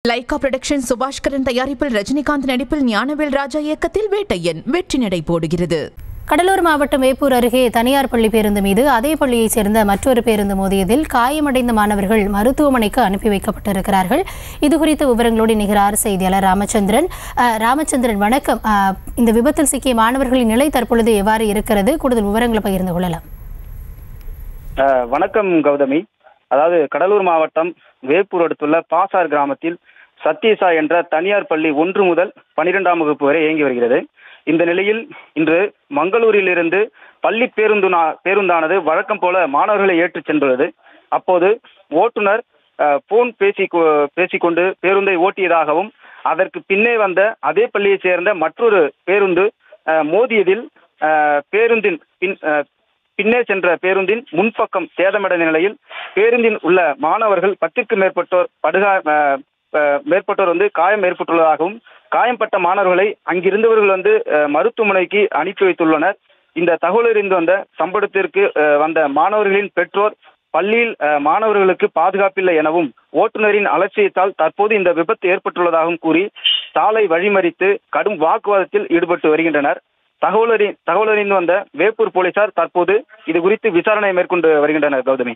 Lyca production Subaskaran தயாரிப்பில் ரஜினிகாந்த் நடிப்பில் ஞானவேல் ராஜா இயக்கத்தில் வேட்டையன் வெற்றி நடை போடுகிறது கடலூர் மாவட்டம் வேப்பூர் அருகே தனியார் பள்ளி பேருந்து மீது அதே பள்ளியைச் சேர்ந்த மற்றொரு பேருந்து மோதியதில் காயமடைந்த மாணவர்கள் மருத்துவமனைக்கு அனுப்பி வைக்கப்பட்டிருக்கிறார்கள் இது குறித்த விவரங்களோடு நிகரார் செய்தியாளர் ராமச்சந்திரன் அஹ், ராமச்சந்திரன் வணக்கம் அஹ், இந்த விபத்தில் சிக்கிய மாணவர்களின் நிலை தற்பொழுது எவ்வாறு இருக்கிறது கூடுதல் விவரங்களை பகிர்ந்து கொள்ளலாம் அஹ், வணக்கம் கௌதமி அதாவது கடலூர் மாவட்டம் வேப்பூர் அடுத்துள்ள பாசார் கிராமத்தில் சத்யசா என்ற தனியார் பள்ளி ஒன்று முதல் பனிரெண்டாம் வகுப்பு வரை இயங்கி வருகிறது இந்த நிலையில் இன்று மங்களூரிலிருந்து பள்ளி பேருந்து பேருந்தானது வழக்கம் போல மாணவர்களை ஏற்றிச் சென்றுள்ளது அப்போது ஓட்டுநர் அஹ், போன் பேசி பேசிக்கொண்டு பேருந்தை ஓட்டியதாகவும் அதற்கு பின்னே வந்த அதே பள்ளியைச் சேர்ந்த மற்றொரு பேருந்து அஹ், மோதியதில் அஹ், பேருந்தின் பின் அஹ், பின்னே சென்ற பேருந்தின் முன்பக்கம் சேதமடைந்த நிலையில் பேருந்தில் உள்ள மாணவர்கள் பத்திற்கும் மேற்பட்டோர் படுகா அஹ், அஹ், மேற்பட்டோர் வந்து காயம் ஏற்பட்டுள்ளதாகவும் காயம்பட்ட மாணவர்களை அங்கிருந்தவர்கள் வந்து அஹ், மருத்துவமனைக்கு அனுப்பி வைத்துள்ளனர் இந்த தகவல் அறிந்து வந்த சம்பவத்திற்கு அஹ், வந்த மாணவர்களின் பெற்றோர் பள்ளியில் அஹ், மாணவர்களுக்கு பாதுகாப்பில்லை எனவும் ஓட்டுநரின் அலட்சியத்தால் தற்போது இந்த விபத்து ஏற்பட்டுள்ளதாகவும் கூறி சாலை வழிமறித்து கடும் வாக்குவாதத்தில் ஈடுபட்டு வருகின்றனர் தகவல் அறி தகவல் அறிந்து வந்த வேப்பூர் போலீசார் தற்போது இது குறித்து விசாரணை மேற்கொண்டு வருகின்றனர் கௌதமி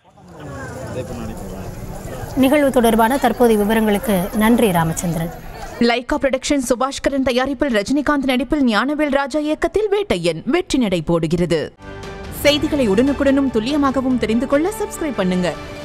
நிகழ்வு தொடர்பான தற்போதைய விவரங்களுக்கு நன்றி ராமச்சந்திரன் லைகா புரொடக்ஷன் சுபாஷ்கரன் தயாரிப்பில் ரஜினிகாந்த் நடிப்பில் ஞானவேல் ராஜா இயக்கத்தில் வேட்டையன் வெற்றி நடை போடுகிறது செய்திகளை உடனுக்குடனும் துல்லியமாகவும் தெரிந்து கொள்ள சப்ஸ்கிரைப் பண்ணுங்க